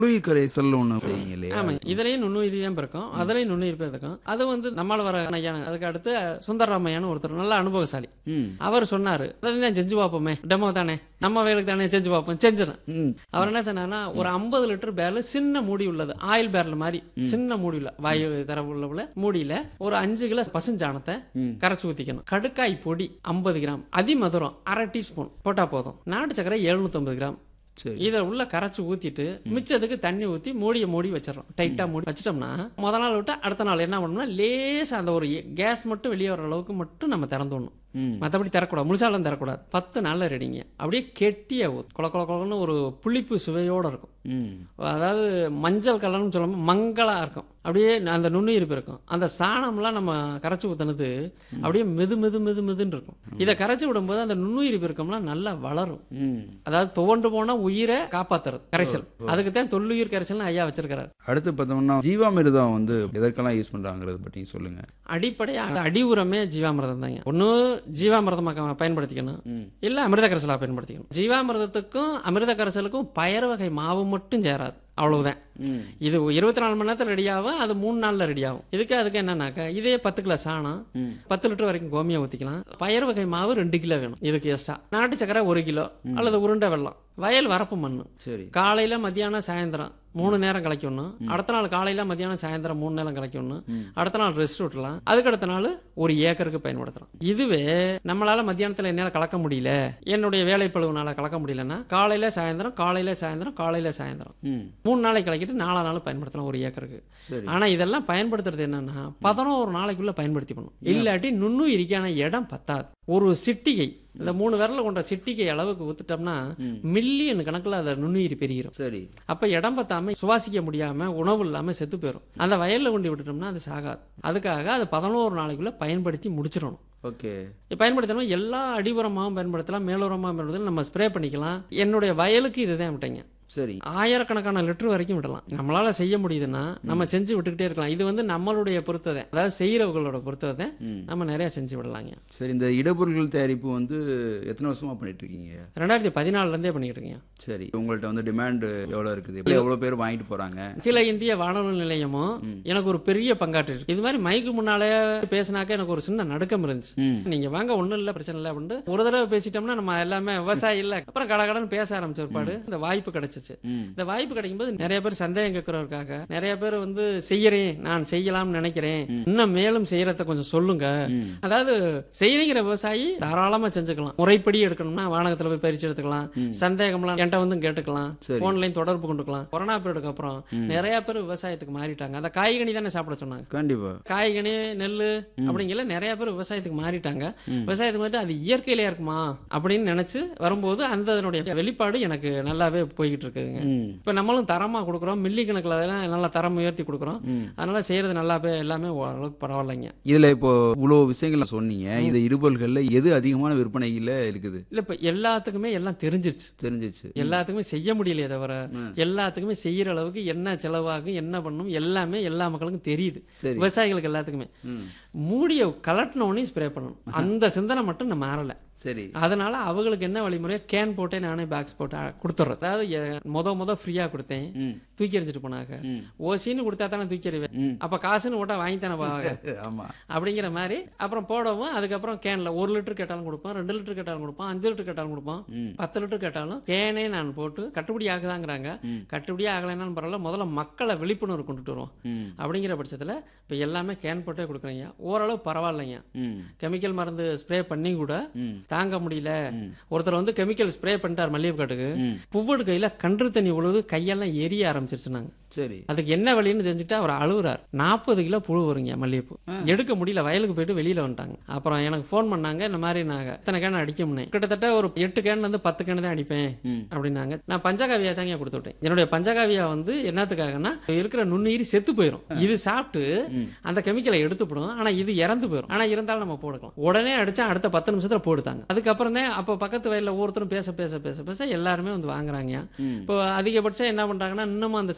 புழுய் கரைசல் ஒண்ணு செய்யுங்க இல்லையா ஆமாங்க இதுலயும் நுண்ணுயிரி தான் இருக்கும் அதுலயும் நுண்ணுயிர் இருக்கும் அது வந்து நம்மால வர ஐயா அதுக்கு அடுத்து சுந்தரராமையான்னு ஒருத்தர் நல்ல அனுபவசாலி ம் அவர் சொன்னாரு அதான் செஞ்சு பார்ப்போமே டெமோ தானே நம்ம வேலைக்கு தானே செஞ்சு பார்ப்போம் செஞ்சிடும் ம் அவர் என்ன சொன்னார்னா ஒரு ஐம்பது லிட்டர் பேரல் சின்ன மூடி உள்ளது ஆயில் பேரல் மாதிரி சின்ன மூடி உள்ள வாயு தர உள்ள உள்ள மூடியில ஒரு அஞ்சு கிலோ பசுஞ்சாணத்தை ம். கரைச்சு ஊத்திக்கணும் கடுக்காய் பொடி ஐம்பது கிராம் அதிமதுரம் அரை டீஸ்பூன் போட்டா போதும் நாட்டு சக்கரை 750 கிராம் சரி இதை உள்ள கரைச்சு ஊத்திட்டு மிச்சத்துக்கு தண்ணி ஊத்தி மூடிய மூடி வச்சிடறோம் டைட்டா மூடி வச்சிட்டோம்னா முத நாள் விட்டு அடுத்த நாள் என்ன பண்ணணும்னா லேசா அந்த ஒரு கேஸ் மட்டும் வெளியே வர அளவுக்கு மட்டும் நம்ம திறந்து விடணும் ம் மற்றபடி தரக்கூடாது முழுசாலும் தரக்கூடாது பத்து நாள்ல ரெடிங்க அப்படியே கெட்டியா ஊத்து கொல கொல கொலன்னு ஒரு புளிப்பு சுவையோட இருக்கும் ம் அதாவது மஞ்சள் கலர்னு சொல்லாம மங்களா இருக்கும் அப்படியே அந்த நுண்ணுயிர்ப்பு இருக்கும் அந்த சாணம்லாம் நம்ம கரைச்சி ஊத்துனது அப்படியே மெது மெது மெது மெதுன்னு இருக்கும் இதை கரைச்சி விடும்போது அந்த நுண்ணுயிர்ப்பு இருக்கம்லாம் நல்லா வளரும் ம் அதாவது துவண்டு போனா உயிரை காப்பாத்துறது கரைசல் அதுக்கு தான் தொல்லுயிர் கரைசல்னு ஐயா வச்சிருக்கிறாரு அடுத்து பார்த்தோம்னா ஜீவாமிர்தம் வந்து எதற்கெல்லாம் யூஸ் பண்றாங்கிறத பற்றி சொல்லுங்க அடிப்படையா அந்த அடி உரமே ஜீவாமிர்தம் தாங்க ஒண்ணு ஜீவாமிர்தமாக பயன்படுத்திக்கணும் ம். இல்ல அமிர்த கரைசலா பயன்படுத்திக்கணும் ஜீவாமிர்தத்துக்கும் அமிர்த கரைசலுக்கும் பயறு வகை மாவு மட்டும் சேராது அவ்வளவுதான் ம் இது இருபத்தி நாலு மணி நேரத்தில் ரெடி ஆகும் அது மூணு நாள்ல ரெடி ஆகும் இதுக்கு அதுக்கு என்னன்னாக்கா இதே பத்து கிலோ சாணம் ம். பத்து லிட்டர் வரைக்கும் கோமியா ஊத்திக்கலாம் பயறு வகை மாவு ரெண்டு கிலோ வேணும் இதுக்கு எக்ஸ்ட்ரா நாட்டு சக்கரை ஒரு கிலோ அல்லது உருண்டை வெல்லம் வயல் வரப்பு மண்ணு சரி காலையில மத்தியானம் சாயந்தரம் மூணு நேரம் கலைக்கணும் அடுத்த நாள் காலையில மத்தியானம் சாயந்தரம் மூணு நேரம் கலைக்கணும் அடுத்த நாள் ரெஸ்ட் விட்டலாம் அதுக்கு அடுத்த நாள் ஒரு ஏக்கருக்கு பயன்படுத்தலாம் இதுவே நம்மளால மத்தியானத்துல என்னால கலக்க முடியல என்னுடைய வேலைப்பழுவுனால கலக்க முடியலன்னா காலையில சாயந்தரம் காலையில சாயந்தரம் காலையில சாயந்தரம் ம் மூணு நாளைக்கு கலக்கிட்டு நாலா நாள் பயன்படுத்தலாம் ஒரு ஏக்கருக்கு சரி ஆனா இதெல்லாம் பயன்படுத்துறது என்னன்னா பதினோரு நாளைக்குள்ள பயன்படுத்தி பண்ணும் இல்லாட்டி நுண்ணுயிரிக்கான இடம் பத்தாது ஒரு சிட்டிகை இந்த மூணு விரல கொண்ட சிட்டிகை அளவுக்கு ஊத்துட்டோம்னா மில்லியன் கணக்குல அதை நுண்ணுயிரி பெருகிரும் சரி அப்ப இடம் பத்தாம சுவாசிக்க முடியாம உணவு இல்லாம செத்து போயிடும் அந்த வயல்ல கொண்டு விட்டுட்டோம்னா அது சாகாது அதுக்காக அது பதினோரு நாளைக்குள்ள பயன்படுத்தி முடிச்சிடணும் ஓகே பயன்படுத்தணும் எல்லா அடிபுறமாகவும் பயன்படுத்தலாம் மேலுரமாகவும் பயன்படுத்தலாம் நம்ம ஸ்ப்ரே பண்ணிக்கலாம் என்னுடைய வயலுக்கு இதுதான் விட்டேங்க சரி ஆயிரக்கணக்கான லிட்டர் வரைக்கும் விடலாம் நம்மளால செய்ய முடியுதுன்னா நம்ம செஞ்சு விட்டுக்கிட்டே இருக்கலாம் இது வந்து நம்மளுடைய பொறுத்ததை அதாவது செய்யறவங்களோட பொறுத்ததை ம். நம்ம நிறைய செஞ்சு விடலாங்க சரி இந்த இடப்பொருட்கள் தயாரிப்பு வந்து எத்தனை வருஷமா பண்ணிட்டு இருக்கீங்க ரெண்டாயிரத்தி பதினாலுல இருந்தே பண்ணிக்கிட்டு இருக்கீங்க சரி உங்கள்ட்ட வந்து டிமாண்ட் எவ்வளவு இருக்குது எப்படி எவ்வளவு பேர் வாங்கிட்டு போறாங்க அகில இந்திய வானொலி நிலையமும் எனக்கு ஒரு பெரிய பங்காற்று இருக்கு இது மாதிரி மைக்கு முன்னாலே பேசினாக்க எனக்கு ஒரு சின்ன நடுக்கம் இருந்துச்சு ம் நீங்க வாங்க ஒண்ணும் இல்ல பிரச்சனை இல்லை அப்படின்னு ஒரு தடவை பேசிட்டோம்னா நம்ம எல்லாமே விவசாயி இல்ல அப்புறம் கடகடன்னு பேச ஆரம்பிச்ச ஒருபாடு இந்த வாய்ப்பு கிடைச்சிச்சு ம் இந்த வாய்ப்பு கிடைக்கும்போது நிறைய பேர் சந்தேகம் கேட்கறவருக்காக நிறைய பேர் வந்து செய்யறேன் நான் செய்யலாம்னு நினைக்கிறேன் இன்னும் மேலும் செய்யறத கொஞ்சம் சொல்லுங்க ம் அதாவது செய்யறீங்கிற விவசாயி தாராளமா செஞ்சுக்கலாம் முறைப்படி எடுக்கணும்னா வானகத்துல போய் பறிச்சு எடுத்துக்கலாம் சந்தேகம்லாம் என்கிட்ட வந்து கேட்டுக்கலாம் சரி. போன்லயும் தொடர்பு கொண்டுக்கலாம் கொரோனா பீரியடுக்கு அப்புறம் நிறைய பேர் விவசாயத்துக்கு மாறிட்டாங்க அந்த காய்கனி தானே சாப்பிட சொன்னாங்க கண்டிப்பா காய்கனி நெல் அப்படிங்கல நிறைய பேர் விவசாயத்துக்கு மாறிட்டாங்க விவசாயத்துக்கு மாறிட்டு அது இயற்கையிலே இருக்குமா அப்படின்னு நினைச்சு வரும்போது அந்த அதனுடைய வெளிப்பாடு எனக்கு நல்லாவே போய்கிட்டு இருக்குதுங்க ம் இப்ப நம்மளும் தரமா கொடுக்குறோம் மில்லி கணக்குல அதெல்லாம் நல்லா தரம் உயர்த்தி கொடுக்குறோம் ம். அதனால செய்யறது நல்லாவே எல்லாமே ஓரளவுக்கு பரவாயில்லைங்க இதுல இப்போ இவ்வளவு விஷயங்கள் சொன்னீங்க இந்த இடுபொருள்கள்ல எது அதிகமான விற்பனையில இருக்குது இல்ல இப்ப எல்லாத்துக்குமே எல்லாம் தெரிஞ்சிருச்சு தெரிஞ்சிச்சு எல்லாத்துக்குமே செய்ய முடியலையே தவிர எல்லாத்துக்குமே செய்யற அளவுக்கு என்ன செலவாகும் என்ன பண்ணும் எல்லாமே எல்லா மக்களுக்கும் தெரியுது சரி விவசாயிகளுக்கு எல்லாத்துக்குமே ம் மூடிய கலட்டினோடனே ஸ்ப்ரே பண்ணணும் அந்த சிந்தனை மட்டும் நம்ம மாறல சரி அதனால அவங்களுக்கு என்ன வழிமுறையோ கேன் போட்டே நானே பாக்ஸ் போட்டு அ- கொடுத்துட்றேன் அதாவது எ- முத முத ஃப்ரீயா கொடுத்தேன் ம் தூக்கி எறிஞ்சிட்டு போனாங்க ம் ஓசின்னு கொடுத்தா தானே தூக்கி எறிவேன் ம். அப்ப காசுன்னு ஓட்டா வாங்கி தானே போவாங்க ஆமா அப்படிங்கிற மாதிரி அப்புறம் போடவும் அதுக்கப்புறம் கேன்ல ஒரு லிட்டர் கேட்டாலும் கொடுப்போம் ரெண்டு லிட்டர் கேட்டாலும் கொடுப்போம் அஞ்சு லிட்டர் கேட்டாலும் கொடுப்போம் ம் பத்து லிட்டர் கேட்டாலும் கேனே நான் போட்டு கட்டுப்படி ஆகுதாங்கிறாங்க ம். கட்டுப்படி ஆகலைன்னாலும் பரவாயில்ல முதல்ல மக்களை விழிப்புணர்வு கொண்டுட்டு வருவோம் ம் அப்படிங்கிற பட்சத்துல இப்ப எல்லாமே கேன் போட்டே கொடுக்குறீங்க ஓரளவு பரவாயில்லைங்க ம் கெமிக்கல் மருந்து ஸ்ப்ரே பண்ணி கூட ம் தாங்க முடியல ம். ஒருத்தர் வந்து கெமிக்கல் ஸ்ப்ரே பண்ணிட்டார் மல்லிகை காட்டுக்கு ம் புவ்வடு கையில கன்று தண்ணி உழுது கையெல்லாம் எரிய ஆரம்பிச்சிருச்சுனாங்க சரி அதுக்கு என்ன வழின்னு தெரிஞ்சுக்கிட்டு அவர் அழுகுறார் நாற்பது கிலோ புழு வருங்க மல்லிகைப்பூ எடுக்க முடியல வயலுக்கு போயிட்டு வெளியில வந்துட்டாங்க அப்புறம் எனக்கு ஃபோன் பண்ணாங்க இந்த மாதிரி நாங்க இத்தனை கேன் அடிக்க முடியும் கிட்டத்தட்ட ஒரு எட்டு கேன்ல இருந்து பத்து கேன் தான் அடிப்பேன் ம் அப்படின்னாங்க நான் பஞ்சகாவியா தாங்க கொடுத்து விட்டேன் என்னுடைய பஞ்சகாவியா வந்து என்னத்துக்காகன்னா இருக்கிற நுண்ணுயிரி செத்து போயிடும் இது சாப்பிட்டு அந்த கெமிக்கலை எடுத்துப்படும் ஆனா இது இறந்து போயிடும் ஆனா இருந்தாலும் நம்ம போடுக்கலாம் உடனே அடிச்சா அடுத்த பத்து நிமிஷத்துல போடுத்தாங்க அதுக்கப்புறம் தான் அப்போ பக்கத்து வயல்ல ஒவ்வொருத்தரும் பேச பேச பேச பேச எல்லாருமே வந்து வாங்குறாங்க ம். இப்போ அதிகபட்சம் என்ன பண்றாங்கன்னா இன்னமும் அந்த சிந்தனைக்கு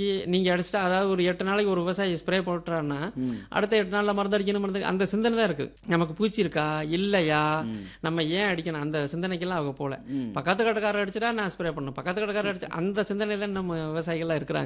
நீங்க அடிச்சிட்டா அதாவது ஒரு எட்டு நாளைக்கு ஒரு விவசாயி ஸ்ப்ரே போட்டுறான்னா அடுத்த எட்டு நாள்ல மருந்து அடிக்கணும் மருந்து அடி- அந்த சிந்தனை தான் இருக்கு நமக்கு பூச்சி இருக்கா இல்லையா நம்ம ஏன் அடிக்கணும் அந்த சிந்தனைக்கெல்லாம் அவங்க போல பக்கத்து கடைக்காரர் அடிச்சிட்டா நான் ஸ்ப்ரே பண்ணணும் பக்கத்து கடைக்காரர் அடிச்சு அந்த சிந்தனையில நம்ம விவசாயிகள்லாம் இருக்கிறாங்க